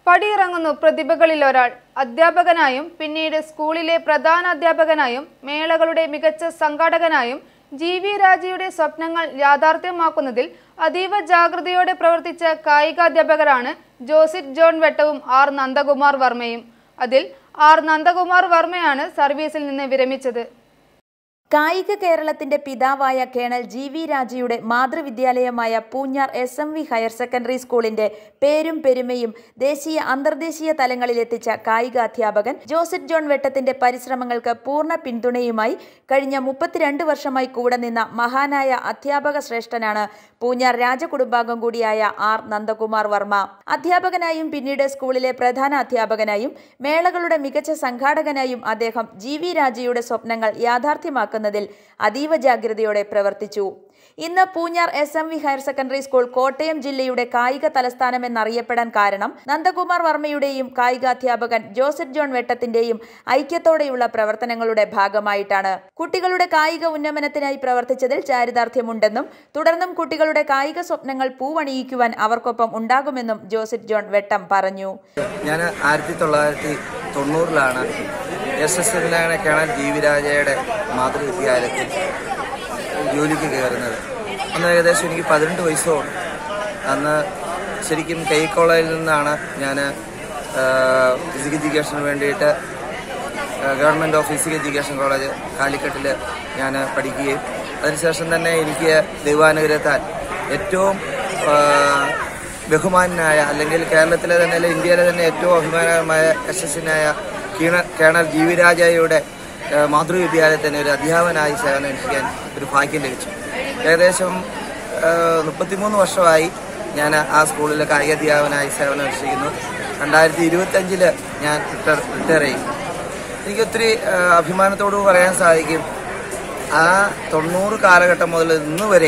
പടിയിറങ്ങുന്നു പ്രതിഭകളിൽ ഒരാൾ അധ്യാപകനായും പിന്നീട് സ്കൂളിലെ പ്രധാന അധ്യാപകനായും മേളകളുടെ മികച്ച സംഘാടകനായും ജി വി രാജയുടെ സ്വപ്നങ്ങൾ യാഥാർത്ഥ്യമാക്കുന്നതിൽ അതീവ ജാഗ്രതയോടെ പ്രവർത്തിച്ച കായികാധ്യാപകരാണ് ജോസിറ്റ് ജോൺ വെട്ടവും ആർ നന്ദകുമാർ വർമ്മയും അതിൽ ആർ നന്ദകുമാർ വർമ്മയാണ് സർവീസിൽ നിന്ന് വിരമിച്ചത് കായിക കേരളത്തിന്റെ പിതാവായ കേണൽ ജി വി രാജയുടെ മാതൃവിദ്യാലയമായ Poonjar S M V higher secondary സ്കൂളിന്റെ പേരും പെരുമയും ദേശീയ അന്തർദേശീയ തലങ്ങളിലെത്തിച്ച കായിക അധ്യാപകൻ ജോസഫ് ജോൺ വെട്ടത്തിന്റെ പരിശ്രമങ്ങൾക്ക് പൂർണ്ണ പിന്തുണയുമായി കഴിഞ്ഞ മുപ്പത്തിരണ്ട് വർഷമായി കൂടെ നിന്ന മഹാനായ അധ്യാപക ശ്രേഷ്ഠനാണ് പൂഞ്ഞാർ രാജകുടുംബാംഗം കൂടിയായ ആർ നന്ദകുമാർ വർമ്മ അധ്യാപകനായും പിന്നീട് സ്കൂളിലെ പ്രധാന അധ്യാപകനായും മേളകളുടെ മികച്ച സംഘാടകനായും അദ്ദേഹം ജി വി രാജയുടെ സ്വപ്നങ്ങൾ യാഥാർത്ഥ്യമാക്കുന്നതിൽ അതീവ ജാഗ്രതയോടെ പ്രവർത്തിച്ചു ഇന്ന് Poonjar S M V higher secondary school Kottayam ജില്ലയുടെ കായിക തലസ്ഥാനം എന്നറിയപ്പെടാൻ കാരണം നന്ദകുമാർ വർമ്മയുടെയും കായികാധ്യാപകൻ ജോസഫ് ജോൺ വെട്ടത്തിന്റെയും ഐക്യത്തോടെയുള്ള പ്രവർത്തനങ്ങളുടെ ഭാഗമായിട്ടാണ് കുട്ടികളുടെ കായിക ഉന്നമനത്തിനായി പ്രവർത്തിച്ചതിൽ ചാരിതാർത്ഥ്യമുണ്ടെന്നും തുടർന്നും കുട്ടികളുടെ കായിക സ്വപ്നങ്ങൾ പൂവണിയിക്കുവാൻ അവർക്കൊപ്പം ഉണ്ടാകുമെന്നും ജോസഫ് ജോൺ വെട്ടം പറഞ്ഞു ഞാൻ ആയിരത്തി തൊള്ളായിരത്തി തൊണ്ണൂറിലാണ് എസ് എസ് എല്ലിലാണ് കേണൽ ജീവിരാജയുടെ മാതൃവിദ്യാലയത്തിൽ ജോലിക്ക് കയറുന്നത് അന്ന് ഏകദേശം എനിക്ക് പതിനെട്ട് വയസ്സോളം അന്ന് ശരിക്കും കെ കോളേജിൽ നിന്നാണ് ഞാൻ ഫിസിക്കൽ എഡ്യൂക്കേഷന് വേണ്ടിയിട്ട് government of physical education college കാലിക്കട്ടിൽ ഞാൻ പഠിക്കുകയും അതിനുശേഷം തന്നെ എനിക്ക് ദൈവാനുഗ്രഹത്താൽ ഏറ്റവും ആ, ബഹുമാനായ അല്ലെങ്കിൽ കേരളത്തിലെ തന്നെ അല്ല ഇന്ത്യയിലെ തന്നെ ഏറ്റവും അഭിമാനകരമായ യശസ്വിനായ കീണ കേണൽ ജീവിരാജയുടെ ആ, മാതൃവിദ്യാലയത്തിന് ഒരു അധ്യാപകനായി സേവനം അനുഷ്ഠിക്കാൻ ഒരു ഭാഗ്യം ലഭിച്ചു ഏകദേശം ആ, മുപ്പത്തിമൂന്ന് വർഷമായി ഞാൻ ആ സ്കൂളിൽ കായികാധ്യാപകനായി സേവനം അനുഷ്ഠിക്കുന്നു രണ്ടായിരത്തി ഇരുപത്തഞ്ചില് ഞാൻ റിട്ടയർ റിട്ടയർ ചെയ്യും എനിക്ക് ഒത്തിരി ആ, അഭിമാനത്തോട് പറയാൻ സാധിക്കും ആ തൊണ്ണൂറ് കാലഘട്ടം മുതൽ ഇന്ന് വരെ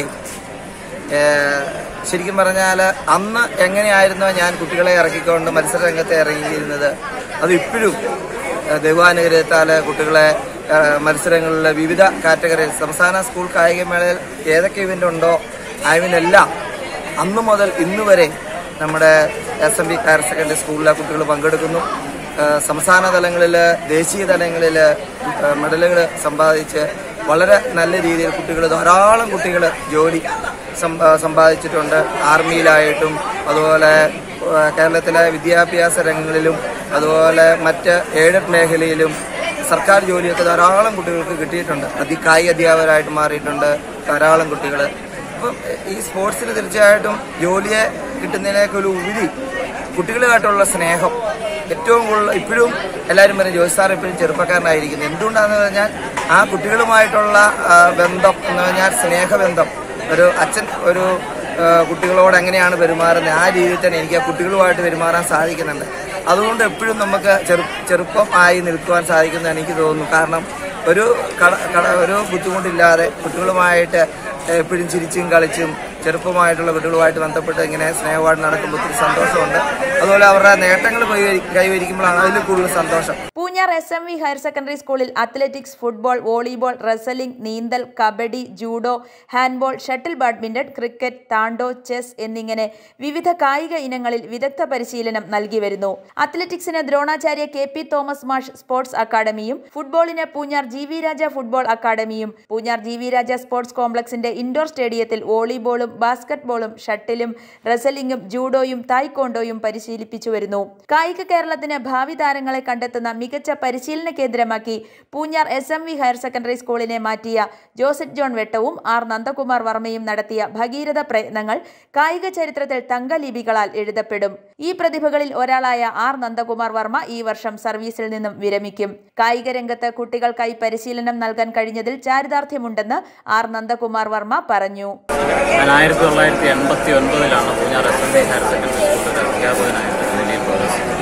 ഏ, ശരിക്കും പറഞ്ഞാൽ അന്ന് എങ്ങനെയായിരുന്നോ ഞാൻ കുട്ടികളെ ഇറക്കിക്കൊണ്ട് മത്സര രംഗത്ത് ഇറങ്ങിയിരുന്നത് അത് ഇപ്പോഴും ഏ, ദൈവാനുഗ്രഹത്താൽ കുട്ടികളെ ഏ, മത്സരങ്ങളിൽ വിവിധ കാറ്റഗറിയിൽ സംസ്ഥാന സ്കൂൾ കായികമേളയിൽ ഏതൊക്കെ ഇവൻ്റ് ഉണ്ടോ ആ ഇവൻ്റെല്ലാം അന്ന് മുതൽ ഇന്ന് വരെ നമ്മുടെ S M B higher secondary സ്കൂളിലെ കുട്ടികൾ പങ്കെടുക്കുന്നു ഏഹ് സംസ്ഥാന തലങ്ങളിൽ ദേശീയ തലങ്ങളിൽ മെഡലുകൾ സമ്പാദിച്ച് വളരെ നല്ല രീതിയിൽ കുട്ടികൾ ധാരാളം കുട്ടികൾ ജോലി സം- ഏഹ് സമ്പാദിച്ചിട്ടുണ്ട് ആർമിയിലായിട്ടും അതുപോലെ ഏഹ് കേരളത്തിലെ വിദ്യാഭ്യാസ രംഗങ്ങളിലും അതുപോലെ മറ്റ് എയ്ഡഡ് മേഖലയിലും സർക്കാർ ജോലിയൊക്കെ ധാരാളം കുട്ടികൾക്ക് കിട്ടിയിട്ടുണ്ട് അതി കായിക അധ്യാപകരായിട്ട് മാറിയിട്ടുണ്ട് ധാരാളം കുട്ടികൾ അപ്പം ഈ സ്പോർട്സിൽ തീർച്ചയായിട്ടും ജോലിയെ കിട്ടുന്നതിനേക്കാൾ ഉപരി കുട്ടികളുമായിട്ടുള്ള സ്നേഹം ഏറ്റവും കൂടുതൽ ഇപ്പോഴും എല്ലാവരും പറയും ജോസ് സാർ ഇപ്പോഴും ചെറുപ്പക്കാരനായിരിക്കുന്നു എന്തുകൊണ്ടാണെന്ന് പറഞ്ഞാൽ ആ കുട്ടികളുമായിട്ടുള്ള ആ, ബന്ധം എന്ന് പറഞ്ഞാൽ സ്നേഹബന്ധം ഒരു അച്ഛൻ ഒരു ആ, കുട്ടികളോട് എങ്ങനെയാണ് പെരുമാറുന്നത് ആ രീതിയിൽ തന്നെ എനിക്ക് ആ കുട്ടികളുമായിട്ട് പെരുമാറാൻ സാധിക്കുന്നുണ്ട് അതുകൊണ്ട് എപ്പോഴും നമുക്ക് ചെറു ചെറുപ്പം ആയി നിൽക്കുവാൻ സാധിക്കുമെന്ന് എനിക്ക് തോന്നുന്നു കാരണം ഒരു കട കട ഒരു ബുദ്ധിമുട്ടില്ലാതെ കുട്ടികളുമായിട്ട് എപ്പോഴും ചിരിച്ചും കളിച്ചും ചെറുപ്പമായിട്ടുള്ള കുട്ടികളുമായിട്ട് ബന്ധപ്പെട്ട് ഇങ്ങനെ സ്നേഹമായിട്ട് നടക്കുമ്പോൾ ഒത്തിരി സന്തോഷമുണ്ട് അതുപോലെ അവരുടെ നേട്ടങ്ങൾ കൈവരി- കൈവരിക്കുമ്പോഴാണ് അതിൽ കൂടുതൽ സന്തോഷം Poonjar S M V higher secondary സ്കൂളിൽ അത്ലറ്റിക്സ് ഫുട്ബോൾ വോളിബോൾ റെസലിംഗ് നീന്തൽ kabaddi judo handball shuttle badminton cricket താണ്ടോ ചെസ് എന്നിങ്ങനെ വിവിധ കായിക ഇനങ്ങളിൽ വിദഗ്ധ പരിശീലനം നൽകി വരുന്നു അത്ലറ്റിക്സിന് ദ്രോണാചാര്യ കെ പി തോമസ് മാഷ് സ്പോർട്സ് അക്കാദമിയും ഫുട്ബോളിന് Poonjar G V Raja football അക്കാദമിയും Poonjar G V Raja sports കോംപ്ലക്സിന്റെ ഇൻഡോർ സ്റ്റേഡിയത്തിൽ വോളിബോളും ബാസ്കറ്റ് ബോളും ഷട്ടിലും റെസലിംഗും ജൂഡോയും തായ്ക്കോണ്ടോയും പരിശീലിപ്പിച്ചു വരുന്നു കായിക കേരളത്തിന് ഭാവി താരങ്ങളെ കണ്ടെത്തുന്ന മികച്ച പരിശീലന കേന്ദ്രമാക്കി Poonjar S M V higher secondary സ്കൂളിനെ മാറ്റിയ ജോസഫ് ജോൺ വെട്ടവും ആർ നന്ദകുമാർ വർമ്മയും നടത്തിയ ഭഗീരഥ പ്രയത്നങ്ങൾ കായിക ചരിത്രത്തിൽ തങ്കലിപികളാൽ എഴുതപ്പെടും ഈ പ്രതിഭകളിൽ ഒരാളായ ആർ നന്ദകുമാർ വർമ്മ ഈ വർഷം സർവീസിൽ നിന്നും വിരമിക്കും കായിക രംഗത്ത് കുട്ടികൾക്കായി പരിശീലനം നൽകാൻ കഴിഞ്ഞതിൽ ചാരിതാർത്ഥ്യമുണ്ടെന്ന് ആർ നന്ദകുമാർ വർമ്മ പറഞ്ഞു ഞാൻ ആയിരത്തി തൊള്ളായിരത്തി എൺപത്തി ഒൻപതിലാണ് Poonjar S M B higher secondary സ്കൂളിൽ അധ്യാപകനായിട്ട് നിലയിൽ പ്രവേശിക്കുന്നത്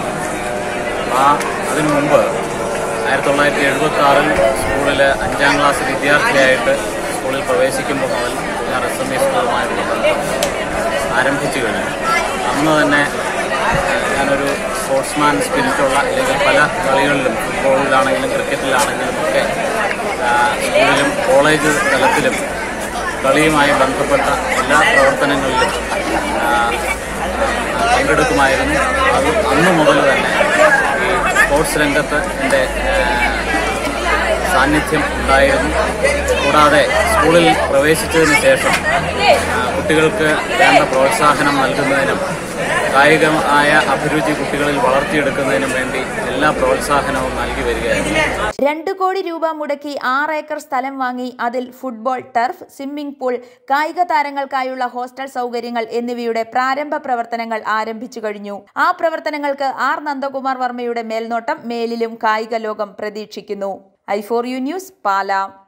ആ അതിനു മുമ്പ് ആയിരത്തി തൊള്ളായിരത്തി എഴുപത്തി ആറിൽ സ്കൂളിൽ അഞ്ചാം ക്ലാസ് വിദ്യാർത്ഥിയായിട്ട് സ്കൂളിൽ പ്രവേശിക്കുമ്പോൾ മുതൽ പൂഞ്ഞാർ എസ് എം ബി സ്കൂളുമായിട്ടുള്ള ബന്ധം ആരംഭിച്ചു കഴിഞ്ഞു അന്ന് തന്നെ ഞാനൊരു സ്പോർട്സ്മാൻ സ്പിരിറ്റുള്ള അല്ലെങ്കിൽ പല കളികളിലും ഫുട്ബോളിലാണെങ്കിലും ക്രിക്കറ്റിലാണെങ്കിലും ഒക്കെ ആ, സ്കൂളിലും കോളേജ് തലത്തിലും കളിയുമായി ബന്ധപ്പെട്ട എല്ലാ പ്രവർത്തനങ്ങളിലും ആ, പങ്കെടുക്കുമായിരുന്നു അത് അന്ന് മുതൽ തന്നെ ഈ സ്പോർട്സ് രംഗത്ത് എൻ്റെ സാന്നിധ്യം ഉണ്ടായിരുന്നു കൂടാതെ സ്കൂളിൽ പ്രവേശിച്ചതിന് ശേഷം ആ, കുട്ടികൾക്ക് വേണ്ട പ്രോത്സാഹനം നൽകുന്നതിനും കായികമായ അഭിരുചി കുട്ടികളിൽ വളർത്തിയെടുക്കുന്നതിനും വേണ്ടി എല്ലാ പ്രോത്സാഹനവും നൽകി വരികയായിരുന്നു രണ്ട് കോടി രൂപ മുടക്കി ആറ് ഏക്കർ സ്ഥലം വാങ്ങി അതിൽ ഫുട്ബോൾ ടർഫ് സ്വിമ്മിംഗ് പൂൾ കായിക താരങ്ങൾക്കായുള്ള ഹോസ്റ്റൽ സൗകര്യങ്ങൾ എന്നിവയുടെ പ്രാരംഭ പ്രവർത്തനങ്ങൾ ആരംഭിച്ചു കഴിഞ്ഞു ആ പ്രവർത്തനങ്ങൾക്ക് ആർ നന്ദകുമാർ വർമ്മയുടെ മേൽനോട്ടം മേലിലും കായിക ലോകം പ്രതീക്ഷിക്കുന്നു I four U news Pala